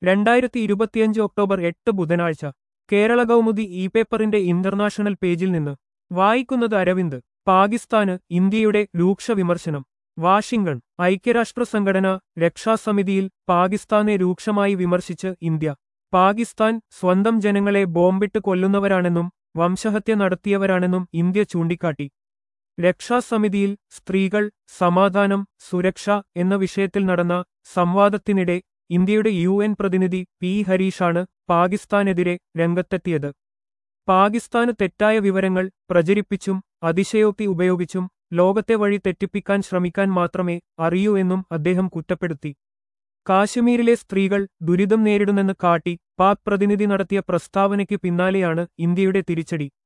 രണ്ടായിരത്തി ഇരുപത്തിയഞ്ച് ഒക്ടോബർ എട്ട് ബുധനാഴ്ച കേരള കൗമുദി ഇ പേപ്പറിന്റെ ഇന്റർനാഷണൽ പേജിൽ നിന്ന് വായിക്കുന്നത് അരവിന്ദ് പാകിസ്ഥാന് ഇന്ത്യയുടെ രൂക്ഷ വിമർശനം വാഷിംഗ്ടൺ ഐക്യരാഷ്ട്ര സംഘടന രക്ഷാസമിതിയിൽ പാകിസ്ഥാനെ രൂക്ഷമായി വിമർശിച്ച് ഇന്ത്യ പാകിസ്ഥാൻ സ്വന്തം ജനങ്ങളെ ബോംബിട്ട് കൊല്ലുന്നവരാണെന്നും വംശഹത്യ നടത്തിയവരാണെന്നും ഇന്ത്യ ചൂണ്ടിക്കാട്ടി രക്ഷാസമിതിയിൽ സ്ത്രീകൾ സമാധാനം സുരക്ഷ എന്ന വിഷയത്തിൽ നടന്ന സംവാദത്തിനിടെ ഇന്ത്യയുടെ യു എൻ പ്രതിനിധി പി ഹരീഷാണ് പാകിസ്ഥാനെതിരെ രംഗത്തെത്തിയത് പാകിസ്ഥാന് തെറ്റായ വിവരങ്ങൾ പ്രചരിപ്പിച്ചും അതിശയോക്തി ഉപയോഗിച്ചും ലോകത്തെ വഴി തെറ്റിപ്പിക്കാൻ ശ്രമിക്കാൻ മാത്രമേ അറിയൂ എന്നും അദ്ദേഹം കുറ്റപ്പെടുത്തി കാശ്മീരിലെ സ്ത്രീകൾ ദുരിതം നേരിടുന്നെന്ന് കാട്ടി പാക് പ്രതിനിധി നടത്തിയ പ്രസ്താവനയ്ക്ക് പിന്നാലെയാണ് ഇന്ത്യയുടെ തിരിച്ചടി